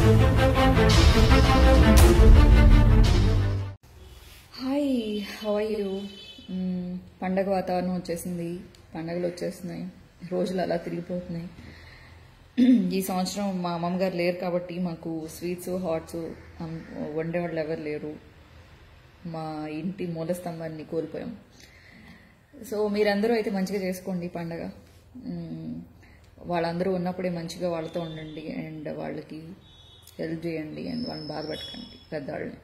Hi how are you పండగ వాతావరణం వచ్చేసింది పండగలు వచ్చేస్తున్నాయి రోజులు అలా తిరిగిపోతున్నాయి ఈ సంవత్సరం మా అమ్మమ్మగారు లేరు కాబట్టి మాకు స్వీట్స్ హాట్స్ వండేవాళ్ళు ఎవరు లేరు మా ఇంటి మూల స్తంభాన్ని కోల్పోయాం సో మీరందరూ అయితే మంచిగా చేసుకోండి ఈ పండగ మ్మ్. వాళ్ళందరూ ఉన్నప్పుడే మంచిగా వాళ్ళతో ఉండండి అండ్ వాళ్ళకి హెల్ప్ చేయండి అండ్ వాళ్ళని బాధపెట్టకండి పెద్దవాళ్ళని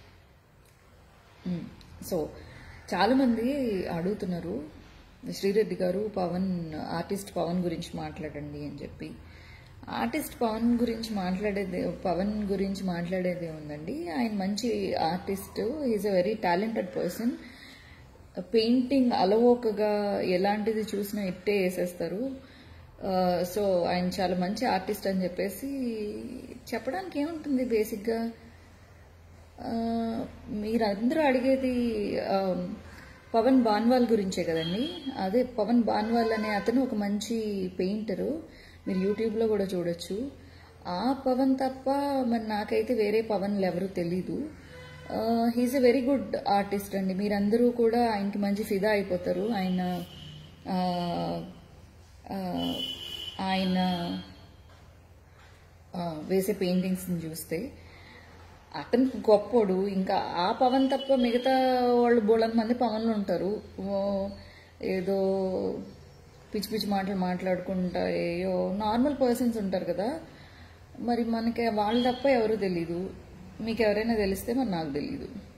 మ్మ్. సో చాలామంది అడుగుతున్నారు శ్రీరెడ్డి గారు పవన్ ఆర్టిస్ట్ పవన్ గురించి మాట్లాడండి అని చెప్పి ఆర్టిస్ట్ పవన్ గురించి మాట్లాడేది పవన్ గురించి మాట్లాడేది ఉందండి ఆయన మంచి artist is a very talented person painting అలవోకగా ఎలాంటిది చూసినా ఇట్టే వేసేస్తారు సో ఆయన చాలా మంచి ఆర్టిస్ట్ అని చెప్పేసి చెప్పడానికి ఏముంటుంది బేసిక్గా ఆ, మీరందరూ అడిగేది ఆ, పవన్ బాన్వాల్ గురించే కదండి అదే పవన్ బాన్వాల్ అనే అతను ఒక మంచి పెయింటరు మీరు యూట్యూబ్లో కూడా చూడొచ్చు ఆ పవన్ తప్ప మరి నాకైతే వేరే పవన్లు ఎవరు తెలీదు he's a very good artist అండి మీరందరూ కూడా ఆయనకి మంచి ఫిదా అయిపోతారు ఆయన ఆ, ఆ, ఆయన ఆ, వేసే పెయింటింగ్స్ని చూస్తే అతను గొప్పోడు ఇంకా ఆ పవన్ తప్ప మిగతా వాళ్ళు బోళంత మంది పవన్లు ఉంటారు ఓ, ఏదో పిచ్చి పిచ్చి మాటలు మాట్లాడుకుంటా ఏయో నార్మల్ పర్సన్స్ ఉంటారు కదా మరి మనకి వాళ్ళు తప్ప ఎవరు తెలీదు మీకు ఎవరైనా తెలిస్తే మరి నాకు తెలీదు